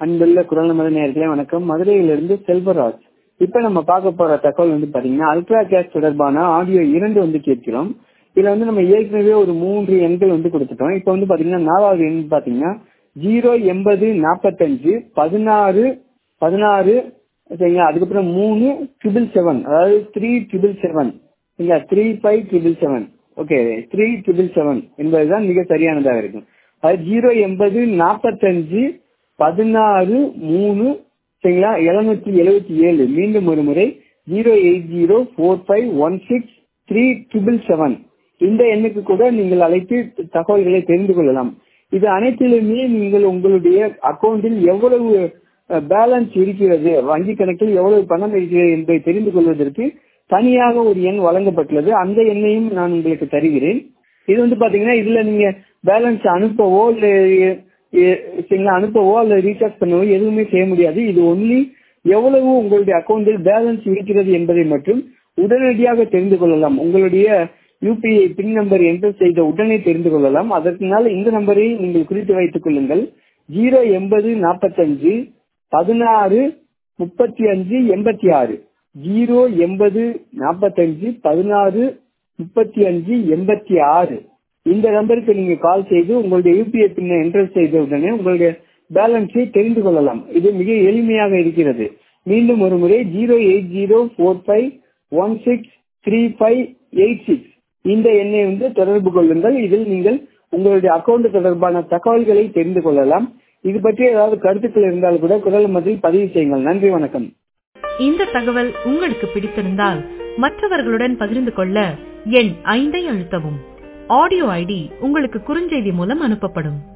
அன்புள்ள குரல் நமது நேர்களே வணக்கம் மதுரையிலிருந்து செல்வராஜ் இப்ப நம்ம பார்க்க போற தகவல் வந்து பாத்தீங்கன்னா அல்ட்ரா கேஸ் தொடர்பான ஆடியோ இரண்டு வந்து கேட்கிறோம் இதுல வந்து நம்ம ஏற்கனவே ஒரு மூன்று எண்கள் வந்து கொடுத்துட்டோம் இப்ப வந்து பாத்தீங்கன்னா நாலாவது எண் பாத்தீங்கன்னா ஜீரோ எண்பது நாற்பத்தஞ்சு பதினாறு பதினாறு சரிங்களா அதுக்கப்புறம் மூணு ட்ரிபிள் செவன் அதாவது த்ரீ ட்ரிபிள் செவன் சரிங்களா three five triple seven okay three triple seven என்பதுதான் மிக சரியானதாக இருக்கும் அது ஜீரோ எண்பது நாற்பத்தஞ்சு பதினாறு மூணு சரிங்களா எழுநூத்தி எழுபத்தி ஏழு மீண்டும் ஒரு முறை zero eight zero four five one six three triple seven இந்த எண்ணுக்கு கூட நீங்கள் அழைத்து தகவல்களை தெரிந்து கொள்ளலாம் இது அனைத்திலுமே நீங்கள் உங்களுடைய அக்கௌண்டில் எவ்வளவு பேலன்ஸ் இருக்கிறது வங்கி கணக்கில் எவ்வளவு பணம் இருக்கிறது என்பதை தெரிந்து கொள்வதற்கு தனியாக ஒரு எண் வழங்கப்பட்டுள்ளது அந்த எண்ணையும் நான் உங்களுக்கு தருகிறேன் இது வந்து பாத்தீங்கன்னா இதுல நீங்க பேலன்ஸ் அனுப்பவோ இல்ல சரிங்களா அனுப்பவோ அல்ல ரீசார்ஜ் பண்ணவோ எதுவுமே செய்ய முடியாது இது ஒன்லி எவ்வளவு உங்களுடைய அக்கௌண்டில் பேலன்ஸ் இருக்கிறது என்பதை மட்டும் உடனடியாக தெரிந்து கொள்ளலாம் உங்களுடைய யூபிஐ பின் நம்பர் என்டர் செய்த உடனே தெரிந்து கொள்ளலாம் அதற்குனால இந்த நம்பரை நீங்கள் குறித்து வைத்துக் கொள்ளுங்கள் ஜீரோ எண்பது நாற்பத்தஞ்சு பதினாறு முப்பத்தி அஞ்சு எண்பத்தி ஆறு ஜீரோ எண்பது நாற்பத்தஞ்சு பதினாறு முப்பத்தி அஞ்சு எண்பத்தி ஆறு இந்த நம்பருக்கு நீங்க கால் செய்து உங்களுடைய யூபிஐ பின்னை என்டர் செய்த உடனே உங்களுடைய பேலன்ஸை தெரிந்து கொள்ளலாம் இது மிக எளிமையாக இருக்கிறது மீண்டும் ஒரு முறை zero eight zero four five one six three five eight six இந்த எண்ணை வந்து தொடர்பு கொள்ளுங்கள் இதில் நீங்கள் உங்களுடைய அக்கௌண்ட் தொடர்பான தகவல்களை தெரிந்து கொள்ளலாம் இது பற்றி ஏதாவது கருத்துக்கள் இருந்தால் கூட குரல் மதில் பதிவு செய்யுங்கள் நன்றி வணக்கம் இந்த தகவல் உங்களுக்கு பிடித்திருந்தால் மற்றவர்களுடன் பகிர்ந்து கொள்ள எண் ஐந்தை அழுத்தவும் ஆடியோ ஐடி உங்களுக்கு குறுஞ்செய்தி மூலம் அனுப்பப்படும்